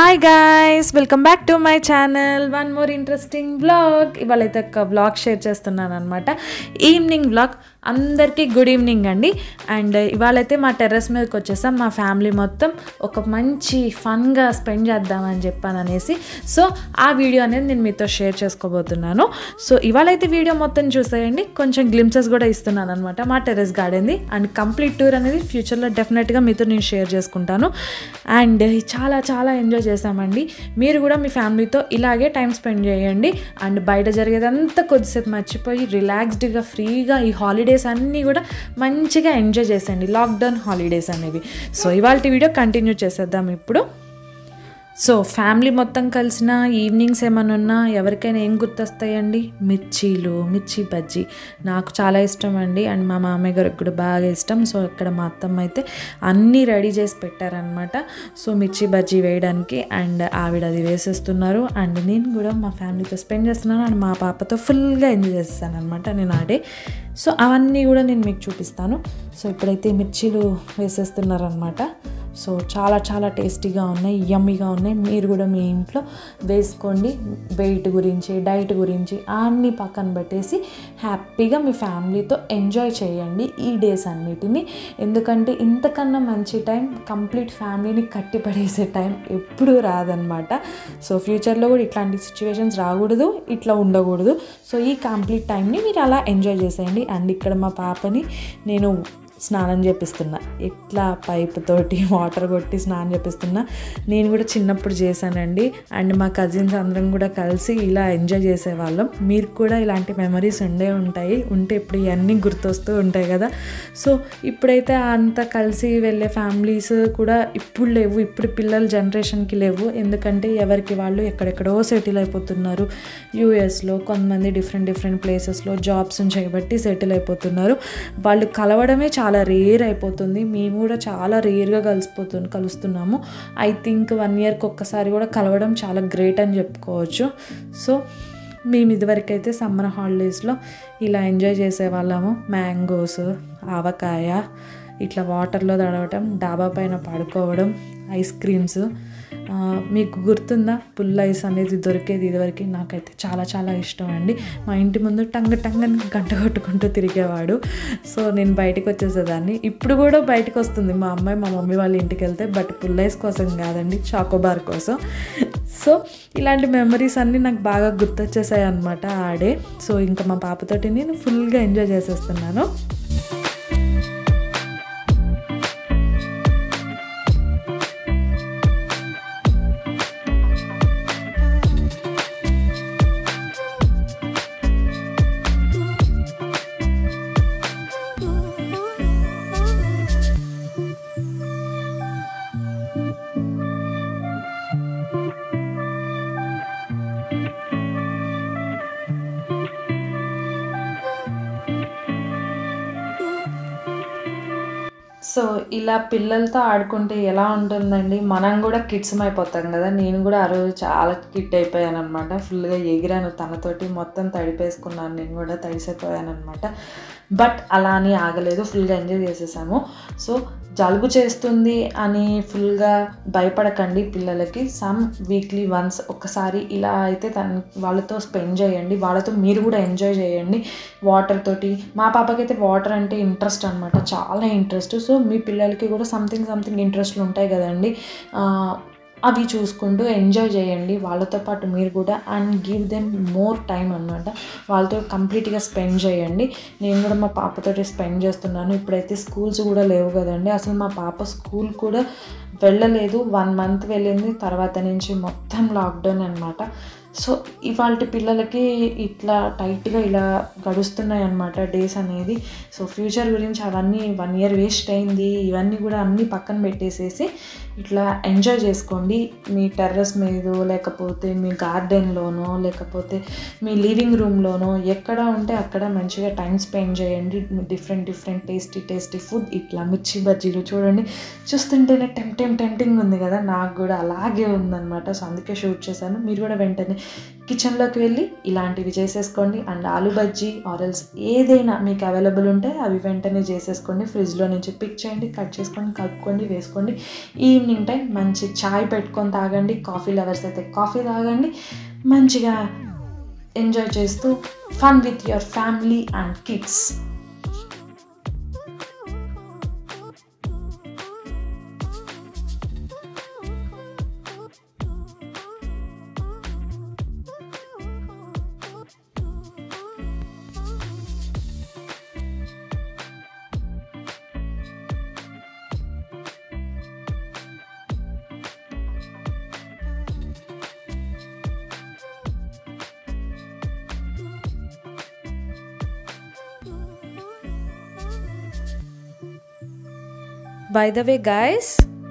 hi guys welcome back to my channel one more interesting vlog ఇవాళ అయితే ఒక vlog share చేస్తున్నాను అనమాట ఈవినింగ్ వ్లాగ్ అందరికీ గుడ్ ఈవినింగ్ అండి అండ్ ఇవాళైతే మా టెర్రస్ మీదకి వచ్చేసాం మా ఫ్యామిలీ మొత్తం ఒక మంచి ఫన్గా స్పెండ్ చేద్దామని చెప్పాను అనేసి సో ఆ వీడియో అనేది నేను మీతో షేర్ చేసుకోబోతున్నాను సో ఇవాళైతే వీడియో మొత్తం చూసేయండి కొంచెం గ్లిమ్సెస్ కూడా ఇస్తున్నాను అనమాట మా టెర్రస్ గార్డెన్ది అండ్ కంప్లీట్ టూర్ అనేది ఫ్యూచర్లో డెఫినెట్గా మీతో నేను షేర్ చేసుకుంటాను అండ్ చాలా చాలా ఎంజాయ్ చేసామండి మీరు కూడా మీ ఫ్యామిలీతో ఇలాగే టైం స్పెండ్ చేయండి అండ్ బయట జరిగేదంతా కొద్దిసేపు మర్చిపోయి రిలాక్స్డ్గా ఫ్రీగా ఈ హాలిడేస్ అన్నీ కూడా మంచిగా ఎంజాయ్ చేసేయండి లాక్డౌన్ హాలిడేస్ అనేవి సో ఇవాళ వీడియో కంటిన్యూ చేసేద్దాం ఇప్పుడు సో ఫ్యామిలీ మొత్తం కలిసిన ఈవినింగ్స్ ఏమైనా ఉన్నా ఎవరికైనా ఏం గుర్తొస్తాయండి మిర్చీలు మిర్చి బజ్జీ నాకు చాలా ఇష్టం అండి అండ్ మా మామయ్య గారికి కూడా బాగా ఇష్టం సో ఇక్కడ మా అత్తమ్మ అయితే అన్నీ రెడీ చేసి పెట్టారనమాట సో మిర్చి బజ్జీ వేయడానికి అండ్ ఆవిడ అది వేసేస్తున్నారు అండ్ నేను కూడా మా ఫ్యామిలీతో స్పెండ్ చేస్తున్నాను అండ్ మా పాపతో ఫుల్గా ఎంజాయ్ చేస్తాను అనమాట నేను ఆడే సో అవన్నీ కూడా నేను మీకు చూపిస్తాను సో ఇప్పుడైతే మిర్చీలు వేసేస్తున్నారనమాట సో చాలా చాలా టేస్టీగా ఉన్నాయి యమ్మీగా ఉన్నాయి మీరు కూడా మీ ఇంట్లో వేసుకోండి వెయిట్ గురించి డైట్ గురించి అన్నీ పక్కన పెట్టేసి హ్యాపీగా మీ ఫ్యామిలీతో ఎంజాయ్ చేయండి ఈ డేస్ అన్నిటిని ఎందుకంటే ఇంతకన్నా మంచి టైం కంప్లీట్ ఫ్యామిలీని కట్టిపడేసే టైం ఎప్పుడూ రాదనమాట సో ఫ్యూచర్లో కూడా ఇట్లాంటి సిచ్యువేషన్స్ రాకూడదు ఇట్లా ఉండకూడదు సో ఈ కంప్లీట్ టైంని మీరు అలా ఎంజాయ్ చేసేయండి అండ్ ఇక్కడ మా పాపని నేను స్నానం చేపిస్తున్నా ఇట్లా పైప్ తోటి వాటర్ కొట్టి స్నానం చేపిస్తున్నా నేను కూడా చిన్నప్పుడు చేశానండి అండ్ మా కజిన్స్ అందరం కూడా కలిసి ఇలా ఎంజాయ్ చేసేవాళ్ళం మీరు కూడా ఇలాంటి మెమరీస్ ఉండే ఉంటాయి ఉంటే ఇప్పుడు ఇవన్నీ గుర్తొస్తూ ఉంటాయి కదా సో ఇప్పుడైతే అంతా కలిసి వెళ్ళే ఫ్యామిలీస్ కూడా ఇప్పుడు లేవు ఇప్పుడు పిల్లల జనరేషన్కి లేవు ఎందుకంటే ఎవరికి వాళ్ళు ఎక్కడెక్కడో సెటిల్ అయిపోతున్నారు యూఎస్లో కొంతమంది డిఫరెంట్ డిఫరెంట్ ప్లేసెస్లో జాబ్స్ చేయబట్టి సెటిల్ అయిపోతున్నారు వాళ్ళు కలవడమే చాలా రేర్ అయిపోతుంది మేము కూడా చాలా రేర్గా కలిసిపోతు కలుస్తున్నాము ఐ థింక్ వన్ ఇయర్కి ఒక్కసారి కూడా కలవడం చాలా గ్రేట్ అని చెప్పుకోవచ్చు సో మేము ఇదివరకైతే సమ్మర్ హాలిడేస్లో ఇలా ఎంజాయ్ చేసేవాళ్ళము మ్యాంగోస్ ఆవకాయ ఇట్లా వాటర్లో తడవటం డాబా పైన పడుకోవడం ఐస్ క్రీమ్స్ మీకు గుర్తుందా పుల్ల ఐస్ అనేది దొరికేది ఇదివరకు నాకైతే చాలా చాలా ఇష్టం అండి మా ఇంటి ముందు టంగ టంగని గంట కొట్టుకుంటూ తిరిగేవాడు సో నేను బయటకు వచ్చేసేదాన్ని ఇప్పుడు కూడా బయటకు వస్తుంది మా అమ్మాయి మా మమ్మీ వాళ్ళ ఇంటికి వెళ్తే బట్ పుల్ల ఐస్ కోసం కాదండి చాకోబార్ కోసం సో ఇలాంటి మెమరీస్ అన్నీ నాకు బాగా గుర్తొచ్చేసాయి అనమాట ఆడే సో ఇంకా మా పాపతోటి నేను ఫుల్గా ఎంజాయ్ చేసేస్తున్నాను సో ఇలా పిల్లలతో ఆడుకుంటే ఎలా ఉంటుందండి మనం కూడా కిడ్స్ అయిపోతాం కదా నేను కూడా ఆ రోజు చాలా కిట్ అయిపోయాను అనమాట ఫుల్గా ఎగిరాను తనతోటి మొత్తం తడిపేసుకున్నాను నేను కూడా తడిసిపోయాను అనమాట బట్ అలా అని ఆగలేదు ఫుల్గా ఎంజాయ్ చేసేసాము సో జలుబు చేస్తుంది అని ఫుల్గా భయపడకండి పిల్లలకి సమ్ వీక్లీ వన్స్ ఒకసారి ఇలా అయితే తన వాళ్ళతో స్పెండ్ చేయండి వాళ్ళతో మీరు కూడా ఎంజాయ్ చేయండి వాటర్ తోటి మా పాపకైతే వాటర్ అంటే ఇంట్రెస్ట్ అనమాట చాలా ఇంట్రెస్ట్ సో మీ పిల్లలకి కూడా సంథింగ్ సంథింగ్ ఇంట్రెస్ట్లు ఉంటాయి కదండి అవి చూసుకుంటూ ఎంజాయ్ చేయండి వాళ్ళతో పాటు మీరు కూడా and give them more time అనమాట వాళ్ళతో కంప్లీట్గా స్పెండ్ చేయండి నేను కూడా మా పాపతోటి స్పెండ్ చేస్తున్నాను ఇప్పుడైతే స్కూల్స్ కూడా లేవు కదండి అసలు మా పాప స్కూల్ కూడా వెళ్ళలేదు వన్ మంత్ వెళ్ళింది తర్వాత నుంచి మొత్తం లాక్డౌన్ అనమాట సో ఇవాళ పిల్లలకి ఇట్లా టైట్గా ఇలా గడుస్తున్నాయి అనమాట డేస్ అనేది సో ఫ్యూచర్ గురించి అవన్నీ వన్ ఇయర్ వేస్ట్ అయింది ఇవన్నీ కూడా అన్నీ పక్కన పెట్టేసేసి ఇట్లా ఎంజాయ్ చేసుకోండి మీ టెర్రస్ మీద లేకపోతే మీ గార్డెన్లోనో లేకపోతే మీ లివింగ్ రూమ్లోనో ఎక్కడ ఉంటే అక్కడ మంచిగా టైం స్పెండ్ చేయండి different different tasty tasty food ఇట్లా మిర్చి బజ్జీలు చూడండి చూస్తుంటేనే టెంప్టెం టెంప్టింగ్ ఉంది కదా నాకు కూడా అలాగే ఉందన్నమాట సో అందుకే షూట్ చేశాను మీరు కూడా వెంటనే కిచెన్లోకి వెళ్ళి ఇలాంటివి చేసేసుకోండి అండ్ ఆలు బజ్జీ ఆరల్స్ ఏదైనా మీకు అవైలబుల్ ఉంటే అవి వెంటనే చేసేసుకోండి ఫ్రిడ్జ్లో నుంచి పిక్ చేయండి కట్ చేసుకొని కలుపుకోండి వేసుకోండి ఈవినింగ్ టైం మంచి చాయ్ పెట్టుకొని తాగండి కాఫీ లవర్స్ అయితే కాఫీ తాగండి మంచిగా ఎంజాయ్ చేస్తూ fun with your family and kids by the way guys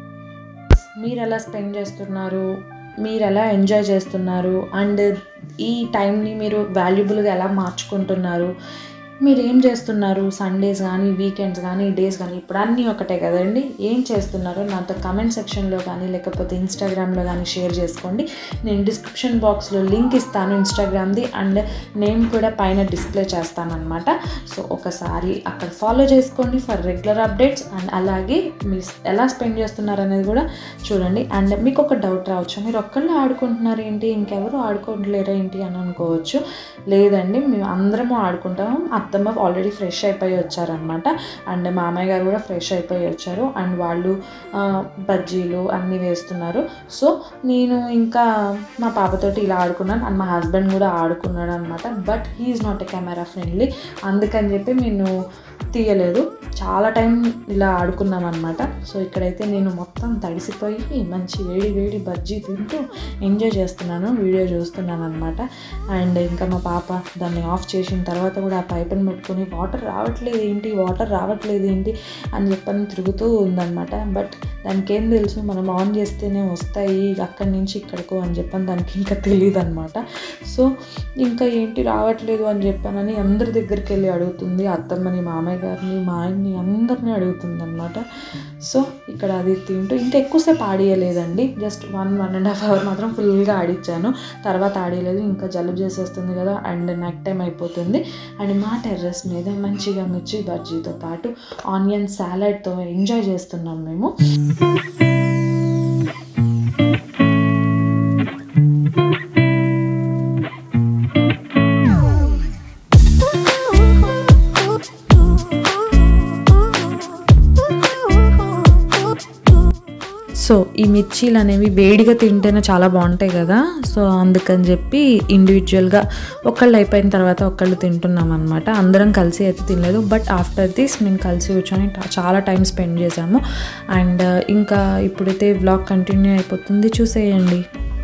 మీరు ఎలా స్పెండ్ చేస్తున్నారు మీరు ఎలా ఎంజాయ్ చేస్తున్నారు అండ్ ఈ టైంని మీరు వాల్యుబుల్గా ఎలా మార్చుకుంటున్నారు మీరు ఏం చేస్తున్నారు సండేస్ కానీ వీకెండ్స్ కానీ డేస్ కానీ ఇప్పుడు అన్నీ ఒకటే కదండి ఏం చేస్తున్నారో నాతో కమెంట్ సెక్షన్లో కానీ లేకపోతే ఇన్స్టాగ్రామ్లో కానీ షేర్ చేసుకోండి నేను డిస్క్రిప్షన్ బాక్స్లో లింక్ ఇస్తాను ఇన్స్టాగ్రామ్ది అండ్ నేమ్ కూడా పైన డిస్ప్లే చేస్తాను అనమాట సో ఒకసారి అక్కడ ఫాలో చేసుకోండి ఫర్ రెగ్యులర్ అప్డేట్స్ అండ్ అలాగే మీరు ఎలా స్పెండ్ చేస్తున్నారు అనేది కూడా చూడండి అండ్ మీకు ఒక డౌట్ రావచ్చు మీరు ఒక్కళ్ళే ఆడుకుంటున్నారు ఏంటి ఇంకెవరు ఆడుకోవట్లేరా ఏంటి అని అనుకోవచ్చు లేదండి మేము అందరము ఆడుకుంటాము అత్తమ్మ ఆల్రెడీ ఫ్రెష్ అయిపోయి వచ్చారనమాట అండ్ మామయ్య గారు కూడా ఫ్రెష్ అయిపోయి వచ్చారు అండ్ వాళ్ళు ఆ, బజ్జీలు అన్నీ వేస్తున్నారు సో నేను ఇంకా మా పాపతోటి ఇలా ఆడుకున్నాను అండ్ మా హస్బెండ్ కూడా ఆడుకున్నాడు అనమాట but he's not a camera friendly అందుకని చెప్పి నేను తీయలేదు చాలా టైం ఇలా ఆడుకున్నాం అనమాట సో ఇక్కడైతే నేను మొత్తం తడిసిపోయి మంచి వేడి వేడి బజ్జీ తింటూ ఎంజాయ్ చేస్తున్నాను వీడియో చూస్తున్నాను అనమాట అండ్ ఇంకా మా పాప దాన్ని ఆఫ్ చేసిన తర్వాత కూడా ఆ పైపుని పెట్టుకొని వాటర్ రావట్లేదు ఏంటి వాటర్ రావట్లేదు ఏంటి అని చెప్పని తిరుగుతూ ఉందన్నమాట బట్ దానికి ఏం తెలుసు మనం ఆన్ చేస్తేనే వస్తాయి అక్కడి నుంచి ఇక్కడికో అని చెప్పని దానికి ఇంకా తెలియదు అనమాట సో ఇంకా ఏంటి రావట్లేదు అని చెప్పానని అందరి దగ్గరికి వెళ్ళి అడుగుతుంది అత్తమ్మని మామయ్య గారిని మా ఆయన్ని అందరినీ అడుగుతుంది అనమాట సో ఇక్కడ అది తింటూ ఇంకా ఎక్కువసేపు ఆడియలేదండి just one one and half hour మాత్రం ఫుల్గా ఆడిచ్చాను తర్వాత ఆడియలేదు ఇంకా జలుబు చేసేస్తుంది కదా అండ్ నైట్ టైం అయిపోతుంది అండ్ మా టెర్రస్ మీద మంచిగా మిర్చి బజ్జీతో పాటు ఆనియన్ సాలడ్తో ఎంజాయ్ చేస్తున్నాం మేము సో ఈ మిర్చీలు అనేవి వేడిగా తింటేనే చాలా బాగుంటాయి కదా సో అందుకని చెప్పి ఇండివిజువల్గా ఒకళ్ళు అయిపోయిన తర్వాత ఒకళ్ళు తింటున్నాం అనమాట అందరం కలిసి అయితే తినలేదు బట్ ఆఫ్టర్ దిస్ మేము కలిసి కూర్చొని టా- చాలా టైం స్పెండ్ చేసాము అండ్ ఇంకా ఇప్పుడైతే వ్లాగ్ కంటిన్యూ అయిపోతుంది చూసేయండి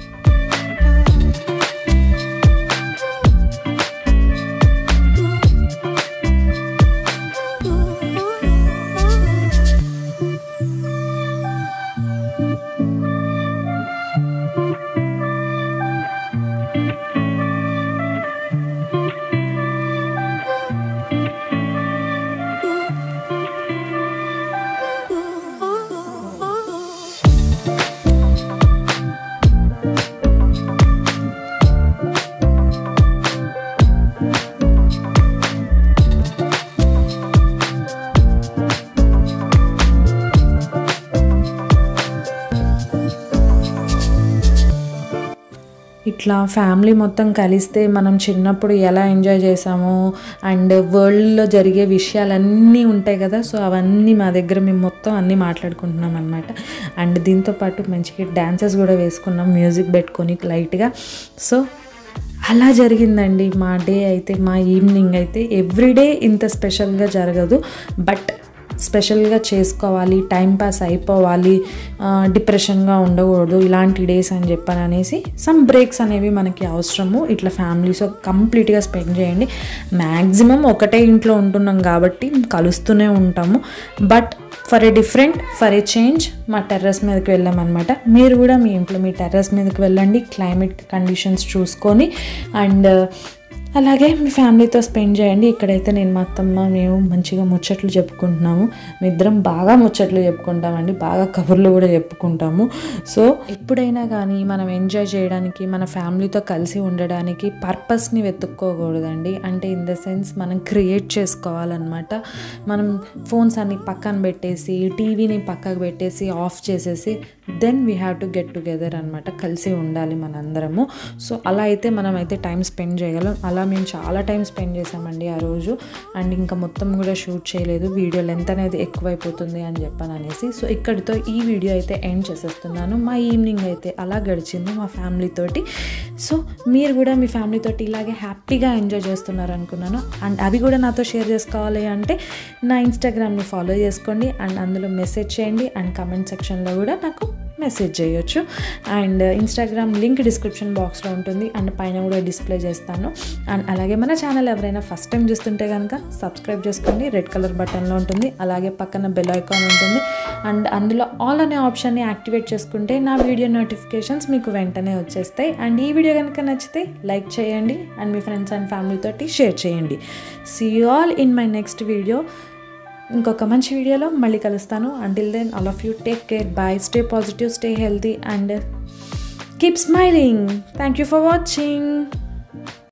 ఇట్లా ఫ్యామిలీ మొత్తం కలిస్తే మనం చిన్నప్పుడు ఎలా ఎంజాయ్ చేసామో అండ్ వరల్డ్లో జరిగే విషయాలన్నీ ఉంటాయి కదా సో అవన్నీ మా దగ్గర మేము మొత్తం అన్నీ మాట్లాడుకుంటున్నాం అనమాట అండ్ దీంతో పాటు మంచిగా డ్యాన్సెస్ కూడా వేసుకున్నాం మ్యూజిక్ పెట్టుకొని లైట్గా సో అలా జరిగిందండి మా డే అయితే మా ఈవినింగ్ అయితే ఎవ్రీడే ఇంత స్పెషల్గా జరగదు బట్ స్పెషల్గా చేసుకోవాలి టైం పాస్ అయిపోవాలి ఆ, డిప్రెషన్గా ఉండకూడదు ఇలాంటి డేస్ అని చెప్పని అనేసి సమ్ బ్రేక్స్ అనేవి మనకి అవసరము ఇట్లా ఫ్యామిలీస్ కంప్లీట్గా స్పెండ్ చేయండి మ్యాక్సిమం ఒకటే ఇంట్లో ఉంటున్నాం కాబట్టి కలుస్తూనే ఉంటాము but for a different for a change మా టెర్రస్ మీదకి వెళ్ళామన్నమాట మీరు కూడా మీ ఇంట్లో మీ టెర్రస్ మీదకి వెళ్ళండి క్లైమేట్ కండిషన్స్ చూసుకొని అండ్ అలాగే మీ ఫ్యామిలీతో స్పెండ్ చేయండి ఇక్కడైతే నేను మా అత్తమ్మ మేము మంచిగా ముచ్చట్లు చెప్పుకుంటున్నాము మీ ఇద్దరం బాగా ముచ్చట్లు చెప్పుకుంటామండి బాగా కబుర్లు కూడా చెప్పుకుంటాము సో ఎప్పుడైనా కానీ మనం ఎంజాయ్ చేయడానికి మన ఫ్యామిలీతో కలిసి ఉండడానికి పర్పస్ని వెతుక్కోకూడదండి అంటే ఇన్ ద సెన్స్ మనం క్రియేట్ చేసుకోవాలన్నమాట మనం ఫోన్స్ అన్ని పక్కన పెట్టేసి టీవీని పక్కకు పెట్టేసి ఆఫ్ చేసేసి then we have to get together అనమాట కలిసి ఉండాలి మనందరము సో అలా అయితే మనం అయితే టైం స్పెండ్ చేయగలం అలా మేము చాలా టైం స్పెండ్ చేసామండి ఆ రోజు అండ్ ఇంకా మొత్తం కూడా షూట్ చేయలేదు వీడియో లెంత్ అనేది ఎక్కువైపోతుంది అని చెప్పాను అనేసి సో ఇక్కడితో ఈ వీడియో అయితే ఎండ్ చేసేస్తున్నాను మా ఈవినింగ్ అయితే అలా గడిచింది మా ఫ్యామిలీ తోటి సో మీరు కూడా మీ ఫ్యామిలీ తోటి ఇలాగే హ్యాపీగా ఎంజాయ్ చేస్తున్నారు అనుకున్నాను అండ్ అవి కూడా నాతో షేర్ చేసుకోవాలి అంటే నా ఇన్స్టాగ్రామ్ని ఫాలో చేసుకోండి అండ్ అందులో మెసేజ్ చేయండి అండ్ కమెంట్ సెక్షన్లో కూడా నాకు మెసేజ్ చేయొచ్చు అండ్ ఇన్స్టాగ్రామ్ లింక్ డిస్క్రిప్షన్ బాక్స్లో ఉంటుంది అండ్ పైన కూడా డిస్ప్లే చేస్తాను అండ్ అలాగే మన ఛానల్ ఎవరైనా ఫస్ట్ టైం చూస్తుంటే కనుక సబ్స్క్రైబ్ చేసుకోండి రెడ్ కలర్ బటన్లో ఉంటుంది అలాగే పక్కన బెల్ ఐకాన్ ఉంటుంది అండ్ అందులో ఆల్ అనే ఆప్షన్ని యాక్టివేట్ చేసుకుంటే నా వీడియో నోటిఫికేషన్స్ మీకు వెంటనే వచ్చేస్తాయి అండ్ ఈ వీడియో కనుక నచ్చితే లైక్ చేయండి అండ్ మీ ఫ్రెండ్స్ అండ్ ఫ్యామిలీ తోటి షేర్ చేయండి see all in my next video ఇంకొక మంచి వీడియోలో మళ్ళీ కలుస్తాను until then all of you take care bye stay positive stay healthy and keep smiling thank you for watching